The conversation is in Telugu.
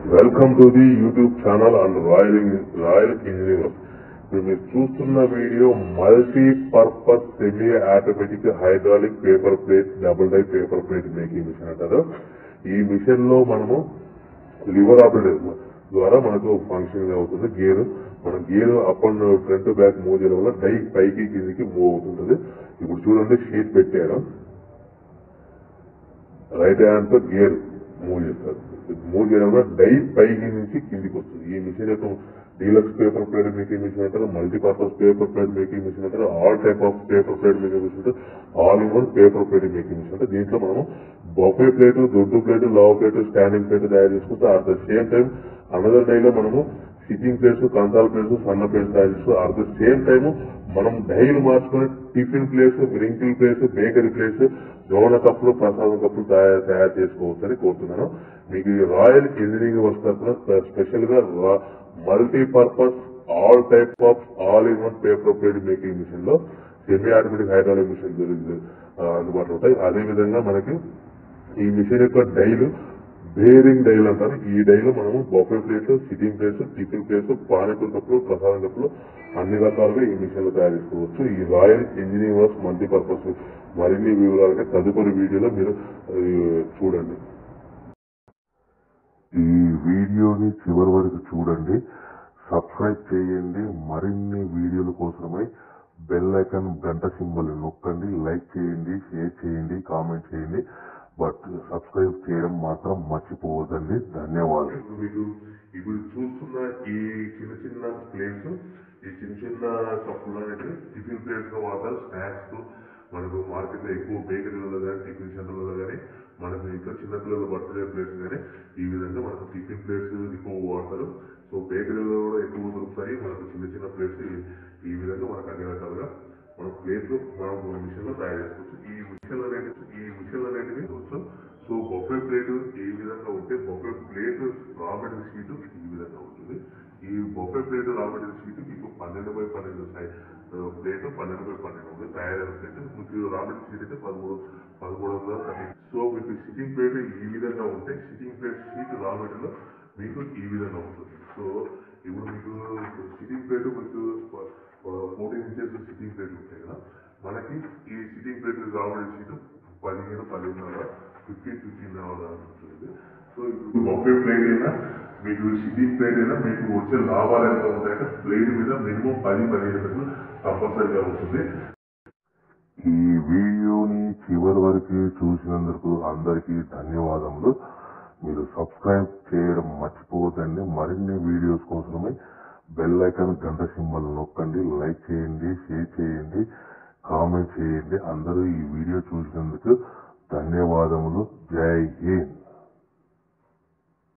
welcome to the YouTube channel and royal royal engineer ఇప్పుడు మీరు చూస్తున్న video multi purpose semi automatic hydraulic paper plate double die paper plate making machine అంటారు ఈ మిషన్ లో మనము లివర్ ఆపరేటర్ ద్వారా మనకు ఫంక్షనింగ్ అవుతుంది గేర్ మన gear up and front back move చేయడం వల్ల డై పైకి కిందికి మూవ్ అవుతుంటది ఇప్పుడు చూడండి షీట్ పెట్టారు రైట్ హ్యాండ్ తో గేర్ మూవ్ చేస్తారు మూవ్ చేయడం వల్ల డై పైకి నుంచి కిందికి వస్తుంది ఈ మిషన్ యొక్క deluxe paper plate making machine అంటారు multipurpose paper plate making machine అంటారు all type of paper plate making machine అంటారు all in one paper plate making machine అంటే దీంట్లో మనము బొఫే ప్లేట్ దొడ్డు ప్లేట్ లావ్ ప్లేట్ స్టాండింగ్ ప్లేట్ తయారు చేసుకుంటూ at the same time another డైలో మనము సిట్టింగ్ ప్లేస్ కంసాల ప్లేస్ సన్న ప్లేస్ తయారు చేస్తూ అట్ ద సేమ్ టైం మనం డైలు మార్చుకుని tiffin plates wrinkle place bakery plates దోణ కప్పులు ప్రసాదం కప్పులు తయారు తయారు చేసుకోవచ్చు అని కోరుతున్నాను మీకు ఈ రాయల్ ఇంజనీరింగ్ వర్క్స్ తరఫున స్పెషల్ గా multi purpose all type of all in one paper plate making machine లో సెమీ ఆటోమేటిక్ హైడ్రాలిక్ మిషన్ అందుబాటులో ఉంటాయి అదే విధంగా మనకి ఈ మిషన్ యొక్క డైలు బేరింగ్ డైలు అంటారు ఈ డైలు మనము buffet plate sitting plates tiffin plates panipuri కప్పులు ప్రసాదం కప్పులు అన్ని రకాలుగా ఈ మిషన్లు తయారు చేసుకోవచ్చు ఈ royal engineering works multi purpose మరిన్ని వివరాలకి తదుపరి వీడియోలో మీరు ఆ, చూడండి ఈ వీడియోని చివరి వరకు చూడండి సబ్స్క్రైబ్ చేయండి మరిన్ని వీడియోల కోసమై బెల్ ఐకాన్ గంట సింబల్ నొక్కండి లైక్ చేయండి షేర్ చేయండి కామెంట్ చేయండి బట్ సబ్స్క్రైబ్ చేయడం మాత్రం మర్చిపోవద్దండి ధన్యవాదాలు మీకు ఇప్పుడు చూస్తున్న ఈ చిన్న చిన్న ప్లేట్స్ ఈ చిన్న చిన్న కప్పులు అనేది టిఫిన్ ప్లేట్స్ గా వాడతారు స్నాక్స్ మనకు మార్కెట్ లో ఎక్కువ బేకరీలలో కానీ టిఫిన్ సెంటర్లలో కానీ మనకు ఇంకా చిన్నపిల్లల బర్త్డే ప్లేట్స్ కానీ ఈ విధంగా మనకు టిఫిన్ ప్లేట్స్ ఎక్కువ వాడతారు సో బేకరీలో కూడా ఎక్కువ దొరుకుతాయి మనకు చిన్న చిన్న ప్లేట్స్ ఈ విధంగా మనకు అన్ని రకాలుగా మన ప్లేట్లు మనం మిషన్ లో తయారు చేసుకోవచ్చు ఈ మిషన్ అనేటివి ఈ మిషన్ అనేటివి వచ్చు సో బొఫే ప్లేట్ ఈ విధంగా ఉంటే buffet plate raw material sheet ఈ విధంగా ఉంటుంది ఈ buffet plate raw material sheet మీకు పన్నెండు బై పన్నెండు సైజ్ ప్లేట్ పన్నెండు బై పన్నెండు ఉంది తయారైన ప్లేట్ మీకు రా మెటీరియల్ షీట్ అయితే పదమూడు పదమూడు వందల థర్టీ సో మీకు సిట్టింగ్ ప్లేట్ ఈ విధంగా ఉంటే sitting plate sheet raw material మీకు ఈ విధంగా ఉంటుంది సో ఇప్పుడు మీకు సిట్టింగ్ ప్లేట్ మీకు ఫోర్టీన్ ఇంచెస్ సిట్టింగ్ ప్లేట్ ఉంటాయి కదా మనకి ఈ సిట్టింగ్ ప్లేట్ రావడం షీట్ పదిహేను పదిహేను ఫిఫ్టీన్ ఫిఫ్టీన్ ఉంటుంది సో ఇప్పుడు బొఫే ప్లేట్ అయినా మీకు సిట్టింగ్ ప్లేట్ అయినా మీకు వచ్చే లాభాలు ఎంత ఉంటాయంటే ప్లేట్ మీద మినిమం పది పదిహేను పర్సెంట్ కంపల్సరీగా ఉంటుంది ఈ వీడియోని చివరి వరకు చూసినందుకు అందరికీ ధన్యవాదములు మీరు సబ్స్క్రైబ్ చేయడం మర్చిపోవద్దండి మరిన్ని వీడియోస్ కోసమై బెల్ ఐకాన్ గంట సింబల్ నొక్కండి లైక్ చేయండి షేర్ చేయండి కామెంట్ చేయండి అందరూ ఈ వీడియో చూసినందుకు ధన్యవాదములు జై హింద్